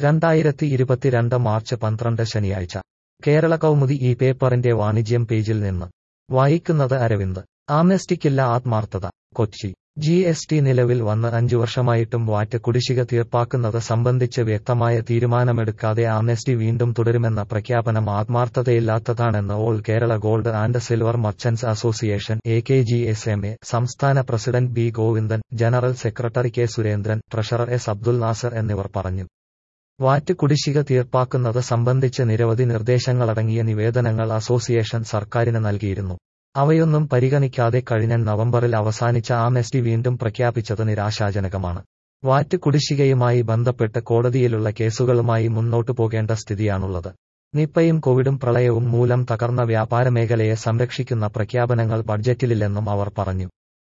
രണ്ടായിരത്തി ഇരുപത്തിരണ്ട് മാർച്ച് പന്ത്രണ്ട് ശനിയാഴ്ച കേരള കൗമുദി ഈ പേപ്പറിന്റെ വാണിജ്യം പേജിൽ നിന്ന് വായിക്കുന്നത് അരവിന്ദ് ആംനെസ്റ്റിക്കില്ല ആത്മാർത്ഥത കൊച്ചി ജി എസ് ടി നിലവിൽ വന്ന് അഞ്ചു വർഷമായിട്ടും വാറ്റ് കുടിശ്ശിക തീർപ്പാക്കുന്നത് സംബന്ധിച്ച് വ്യക്തമായ തീരുമാനമെടുക്കാതെ ആംനെസ്റ്റി വീണ്ടും തുടരുമെന്ന പ്രഖ്യാപനം ആത്മാർത്ഥതയില്ലാത്തതാണെന്ന് all Kerala gold and silver merchants association A K G S M A സംസ്ഥാന president B Govindan general secretary K Surendran treasurer S Abdul Nasar എന്നിവർ പറഞ്ഞു വാറ്റ് കുടിശ്ശിക തീർപ്പാക്കുന്നത് സംബന്ധിച്ച് നിരവധി നിർദ്ദേശങ്ങളടങ്ങിയ നിവേദനങ്ങൾ അസോസിയേഷൻ സർക്കാരിന് നൽകിയിരുന്നു അവയൊന്നും പരിഗണിക്കാതെ കഴിഞ്ഞ നവംബറിൽ അവസാനിച്ച ആംനെസ്റ്റി വീണ്ടും പ്രഖ്യാപിച്ചത് നിരാശാജനകമാണ് വാറ്റ് കുടിശ്ശികയുമായി ബന്ധപ്പെട്ട് കോടതിയിലുള്ള കേസുകളുമായി മുന്നോട്ടു പോകേണ്ട സ്ഥിതിയാണുള്ളത് നിപ്പയും കോവിഡും പ്രളയവും മൂലം തകർന്ന വ്യാപാര മേഖലയെ സംരക്ഷിക്കുന്ന പ്രഖ്യാപനങ്ങൾ ബഡ്ജറ്റിലില്ലെന്നും അവർ പറഞ്ഞു